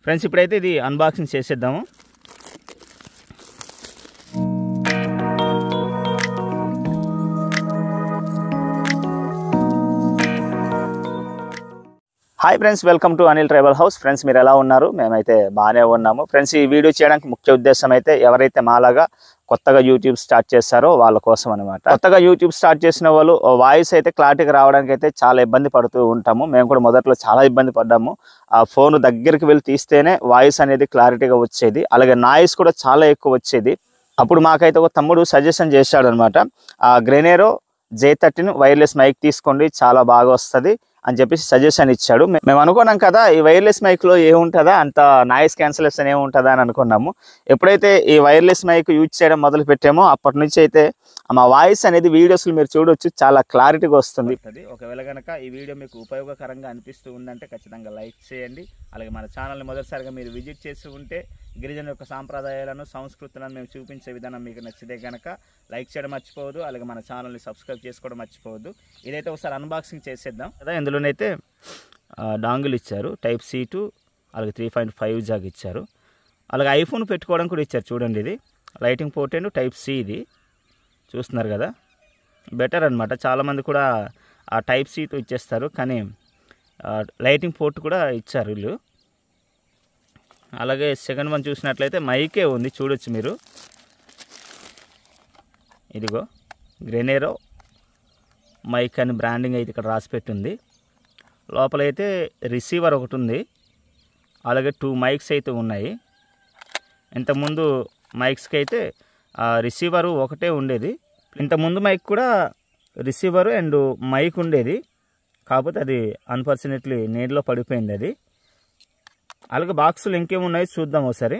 friends ఇప్పుడైతే ఇది unboxing చేసేద్దాము hi friends welcome to Anil Tribal House friends మీరు ఎలా ఉన్నారు మేమైతే బాగానే ఉన్నాము ఫ్రెండ్స్ ఈ వీడియో చేయడానికి ముఖ్య ఉద్దేశం అయితే ఎవరైతే మాలాగా కొత్తగా యూట్యూబ్ స్టార్ట్ చేస్తారో వాళ్ళ కోసం అనమాట కొత్తగా యూట్యూబ్ స్టార్ట్ చేసిన వాళ్ళు వాయిస్ అయితే క్లారిటీగా రావడానికి అయితే చాలా ఇబ్బంది పడుతూ ఉంటాము మేము కూడా మొదట్లో చాలా ఇబ్బంది పడ్డాము ఆ ఫోన్ దగ్గరికి వెళ్ళి తీస్తేనే వాయిస్ అనేది క్లారిటీగా వచ్చేది అలాగే నాయిస్ కూడా చాలా ఎక్కువ వచ్చేది అప్పుడు మాకైతే ఒక తమ్ముడు సజెషన్ చేశాడు అనమాట ఆ గ్రెనేరో జే థర్టీన్ వైర్లెస్ మైక్ తీసుకోండి చాలా బాగా వస్తుంది అని చెప్పేసి సజెషన్ ఇచ్చాడు మే- మేము అనుకున్నాం కదా ఈ వైర్లెస్ మైక్లో ఏముంటుందా అంత నాయిస్ క్యాన్సలేషన్ ఏముంటుందా అని అనుకున్నాము ఎప్పుడైతే ఈ వైర్లెస్ మైక్ యూజ్ చేయడం మొదలు పెట్టామో అప్పటి నుంచి అయితే మా వాయిస్ అనేది వీడియోస్లో మీరు చూడొచ్చు చాలా క్లారిటీగా వస్తుంది ఒకవేళ కనుక ఈ వీడియో మీకు ఉపయోగకరంగా అనిపిస్తూ ఉందంటే ఖచ్చితంగా లైక్ చేయండి అలాగే మన ఛానల్ని మొదటిసారిగా మీరు విజిట్ చేసి ఉంటే గిరిజన యొక్క సాంప్రదాయాలను సంస్కృతులను మేము చూపించే విధానం మీకు నచ్చితే కనుక లైక్ చేయడం మర్చిపోవద్దు అలాగే మన ఛానల్ని సబ్స్క్రైబ్ చేసుకోవడం మర్చిపోవద్దు ఇదైతే ఒకసారి అన్బాక్సింగ్ చేసేద్దాం కదా ఇందులోనైతే డాంగుల్ ఇచ్చారు టైప్ సి టు అలాగే త్రీ పాయింట్ ఫైవ్ జాగ్ ఇచ్చారు అలాగే ఐఫోన్ పెట్టుకోవడం కూడా ఇచ్చారు చూడండి ఇది lightning port and type C ఇది చూస్తున్నారు కదా బెటర్ అనమాట చాలామంది కూడా ఆ టైప్ సితో ఇచ్చేస్తారు కానీ ఆ, లైటింగ్ పోర్ట్ కూడా ఇచ్చారు వీళ్ళు అలాగే సెకండ్ వన్ చూసినట్లయితే మైకే ఉంది చూడొచ్చు మీరు ఇదిగో గ్రెనేరో మైక్ అని బ్రాండింగ్ అయితే ఇక్కడ రాసి పెట్టుంది లోపలైతే రిసీవర్ ఒకటి ఉంది అలాగే టూ మైక్స్ అయితే ఉన్నాయి ఇంతకుముందు మైక్స్కి అయితే ఆ రిసీవరు ఒకటే ఉండేది ఇంతకుముందు మైక్ కూడా రిసీవరు అండ్ మైక్ ఉండేది కాకపోతే అది అన్ఫార్చునేట్లీ నీటిలో పడిపోయింది అది అలాగే బాక్సులు ఇంకేమున్నాయి చూద్దాం ఒకసారి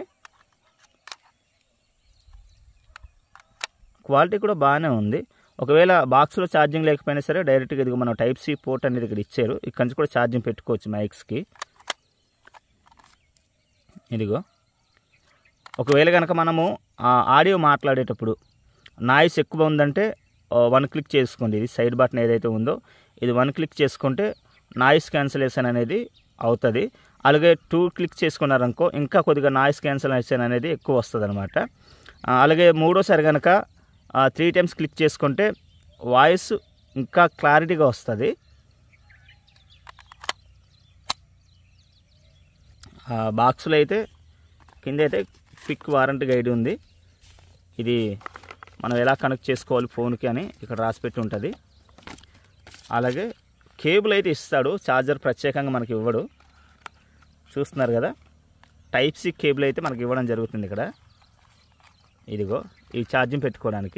క్వాలిటీ కూడా బాగానే ఉంది ఒకవేళ బాక్స్లో ఛార్జింగ్ లేకపోయినా సరే డైరెక్ట్గా ఇదిగో మనం టైప్ సి పోర్ట్ అనేది ఇక్కడ ఇచ్చారు ఇక్కడ నుంచి కూడా ఛార్జింగ్ పెట్టుకోవచ్చు మైక్స్కి ఇదిగో ఒకవేళ కనుక మనము ఆ ఆడియో మాట్లాడేటప్పుడు నాయిస్ ఎక్కువ ఉందంటే వన్ క్లిక్ చేసుకోండి ఇది సైడ్ బటన్ ఏదైతే ఉందో ఇది వన్ క్లిక్ చేసుకుంటే నాయిస్ క్యాన్సిలేషన్ అనేది అవుతుంది అలాగే టూ క్లిక్ చేసుకున్నారనుకో ఇంకా కొద్దిగా నాయిస్ క్యాన్సిలేషన్ అనేది ఎక్కువ వస్తుంది అనమాట అలాగే మూడోసారి కనుక త్రీ టైమ్స్ క్లిక్ చేసుకుంటే వాయిస్ ఇంకా క్లారిటీగా వస్తుంది బాక్స్లో అయితే కింద అయితే క్విక్ వారంటీ గైడ్ ఉంది ఇది మనం ఎలా కనెక్ట్ చేసుకోవాలి ఫోన్కి అని ఇక్కడ రాసి పెట్టి ఉంటుంది అలాగే కేబుల్ అయితే ఇస్తాడు ఛార్జర్ ప్రత్యేకంగా మనకి ఇవ్వడు చూస్తున్నారు కదా టైప్ సి కేబుల్ అయితే మనకి ఇవ్వడం జరుగుతుంది ఇక్కడ ఇదిగో ఈ ఛార్జింగ్ పెట్టుకోవడానికి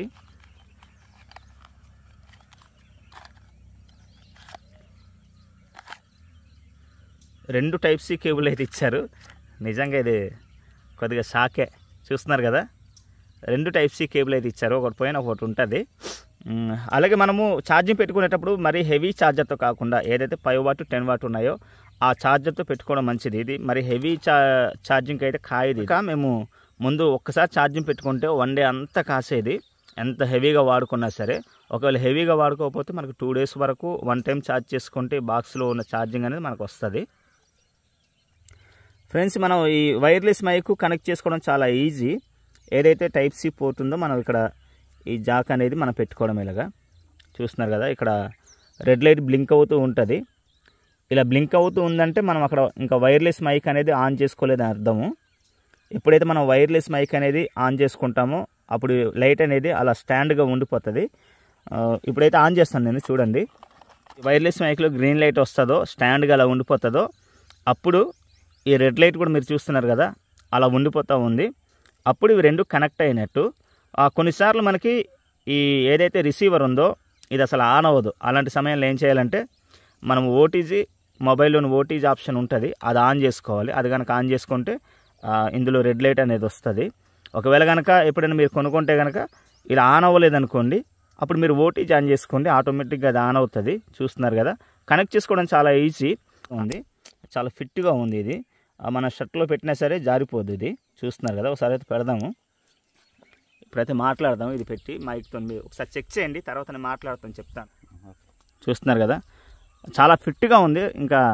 రెండు టైప్ సి కేబుల్ అయితే ఇచ్చారు నిజంగా ఇది కొద్దిగా షాకే చూస్తున్నారు కదా రెండు టైప్ సి కేబుల్ అయితే ఇచ్చారు ఒకటి పోయిన ఒకటి ఉంటుంది మ్, అలాగే మనము ఛార్జింగ్ పెట్టుకునేటప్పుడు మరి హెవీ ఛార్జర్తో కాకుండా ఏదైతే ఫైవ్ వాట్ టెన్ వాట్ ఉన్నాయో ఆ ఛార్జర్తో పెట్టుకోవడం మంచిది ఇది మరి హెవీ చా ఛార్జింగ్ అయితే కాయది ఇంకా మేము ముందు ఒక్కసారి ఛార్జింగ్ పెట్టుకుంటే వన్ డే అంతా కాసేది ఎంత హెవీగా వాడుకున్నా సరే ఒకవేళ హెవీగా వాడుకోకపోతే మనకు టూ డేస్ వరకు వన్ టైం ఛార్జ్ చేసుకుంటే బాక్స్లో ఉన్న ఛార్జింగ్ అనేది మనకు వస్తుంది ఫ్రెండ్స్ మనం ఈ వైర్లెస్ మైక్ కనెక్ట్ చేసుకోవడం చాలా ఈజీ ఏదైతే టైప్ సి పోర్ట్ ఉందో మనం ఇక్కడ ఈ జాక్ అనేది మనం పెట్టుకోవడం ఇలాగా చూస్తున్నారు కదా ఇక్కడ రెడ్ లైట్ బ్లింక్ అవుతూ ఉంటుంది ఇలా బ్లింక్ అవుతూ ఉందంటే మనం అక్కడ ఇంకా వైర్లెస్ మైక్ అనేది ఆన్ చేసుకోలేదని అర్థము ఎప్పుడైతే మనం వైర్లెస్ మైక్ అనేది ఆన్ చేసుకుంటామో అప్పుడు లైట్ అనేది అలా స్టాండ్గా ఉండిపోతుంది ఆ, ఇప్పుడైతే ఆన్ చేస్తాను నేను చూడండి వైర్లెస్ మైక్లో గ్రీన్ లైట్ వస్తుందో స్టాండ్గా అలా ఉండిపోతుందో అప్పుడు ఈ రెడ్ లైట్ కూడా మీరు చూస్తున్నారు కదా అలా ఉండిపోతూ ఉంది అప్పుడు ఇవి రెండు కనెక్ట్ అయినట్టు ఆ, కొన్నిసార్లు మనకి ఈ ఏదైతే రిసీవర్ ఉందో ఇది అసలు ఆన్ అవ్వదు అలాంటి సమయంలో ఏం చేయాలంటే మనం ఓటీజీ మొబైల్లోని ఓటీజీ ఆప్షన్ ఉంటుంది అది ఆన్ చేసుకోవాలి అది కనుక ఆన్ చేసుకుంటే ఆ, ఇందులో రెడ్ లైట్ అనేది వస్తుంది ఒకవేళ కనుక ఎప్పుడైనా మీరు కొనుక్కుంటే కనుక ఇలా ఆన్ అవ్వలేదు అనుకోండి అప్పుడు మీరు ఓటీజీ ఆన్ చేసుకోండి ఆటోమేటిక్గా అది ఆన్ అవుతుంది చూస్తున్నారు కదా కనెక్ట్ చేసుకోవడం చాలా ఈజీ ఉంది చాలా ఫిట్గా ఉంది ఇది ఆ, మన షర్ట్లో పెట్టినా సరే జారిపోద్ది ఇది చూస్తున్నారు కదా ఒకసారి అయితే పెడదాము ఇప్పుడైతే మాట్లాడదాం ఇది పెట్టి మైక్తో మీరు ఒకసారి చెక్ చేయండి తర్వాత నేను మాట్లాడతాను చెప్తాను చూస్తున్నారు కదా చాలా ఫిట్గా ఉంది ఇంకా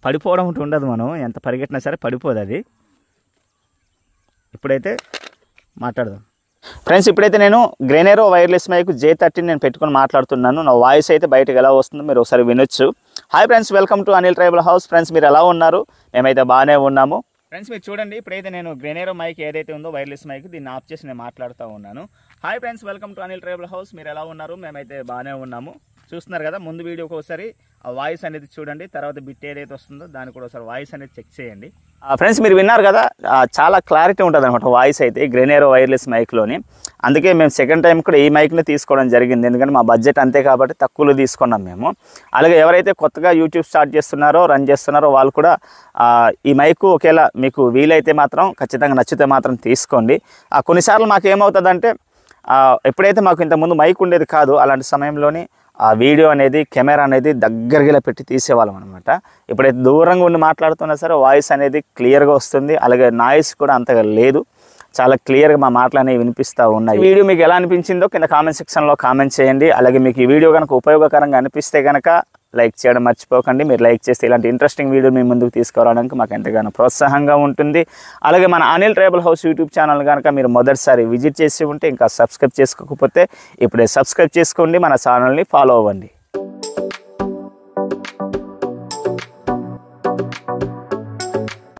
పడిపోవడం ఒకటి ఉండదు మనం ఎంత పరిగెట్టినా సరే పడిపోదు అది ఇప్పుడైతే మాట్లాడదాం ఫ్రెండ్స్ ఇప్పుడైతే నేను గ్రెనేరో వైర్లెస్ మైక్ జే థర్టీన్ నేను పెట్టుకొని మాట్లాడుతున్నాను నా వాయిస్ అయితే బయటకు ఎలా వస్తుందో మీరు ఒకసారి వినొచ్చు hi friends welcome to Anil Tribal House friends మీరు ఎలా ఉన్నారు మేమైతే బాగానే ఉన్నాము ఫ్రెండ్స్ మీరు చూడండి ఇప్పుడైతే నేను గ్రెనేరో మైక్ ఏదైతే ఉందో వైర్లెస్ మైక్ దీన్ని ఆఫ్ చేసి నేను మాట్లాడుతూ ఉన్నాను hi friends welcome to Anil Tribal House మీరు ఎలా ఉన్నారు మేమైతే బాగానే ఉన్నాము చూస్తున్నారు కదా ముందు వీడియోకి ఒకసారి ఆ వాయిస్ అనేది చూడండి తర్వాత బిట్ ఏదైతే వస్తుందో దాన్ని కూడా ఒకసారి వాయిస్ అనేది చెక్ చేయండి ఫ్రెండ్స్ మీరు విన్నారు కదా ఆ, చాలా క్లారిటీ ఉంటుంది అనమాట వాయిస్ అయితే గ్రెనేరో వైర్లెస్ మైక్లోని అందుకే మేము సెకండ్ టైం కూడా ఈ మైక్ని తీసుకోవడం జరిగింది ఎందుకంటే మా బడ్జెట్ అంతే కాబట్టి తక్కువలో తీసుకున్నాం మేము అలాగే ఎవరైతే కొత్తగా యూట్యూబ్ స్టార్ట్ చేస్తున్నారో రన్ చేస్తున్నారో వాళ్ళు కూడా ఆ, ఈ మైక్ ఒకేలా మీకు వీలైతే మాత్రం ఖచ్చితంగా నచ్చితే మాత్రం తీసుకోండి ఆ, కొన్నిసార్లు మాకు ఏమవుతుందంటే ఆ, ఎప్పుడైతే మాకు ఇంతకుముందు మైక్ ఉండేది కాదు అలాంటి సమయంలోని ఆ వీడియో అనేది కెమెరా అనేది దగ్గరగా పెట్టి తీసేవాళ్ళం అనమాట ఇప్పుడైతే దూరంగా ఉండి మాట్లాడుతున్నా సరే వాయిస్ అనేది క్లియర్గా వస్తుంది అలాగే నాయిస్ కూడా అంతగా లేదు చాలా క్లియర్గా మా మాటలు అనేవి వినిపిస్తూ ఉన్నాయి ఈ వీడియో మీకు ఎలా అనిపించిందో కింద కామెంట్ సెక్షన్లో కామెంట్ చేయండి అలాగే మీకు ఈ వీడియో కనుక ఉపయోగకరంగా అనిపిస్తే కనుక లైక్ చేయడం మర్చిపోకండి మీరు లైక్ చేస్తే ఇలాంటి ఇంట్రెస్టింగ్ వీడియో మీ ముందుకు తీసుకురావడానికి మాకు ఎంతగానో ప్రోత్సాహంగా ఉంటుంది అలాగే మన Anil Tribal House YouTube channel కనుక మీరు మొదటిసారి విజిట్ చేసి ఉంటే ఇంకా సబ్స్క్రైబ్ చేసుకోకపోతే ఇప్పుడే సబ్స్క్రైబ్ చేసుకోండి మన ఛానల్ని ఫాలో అవ్వండి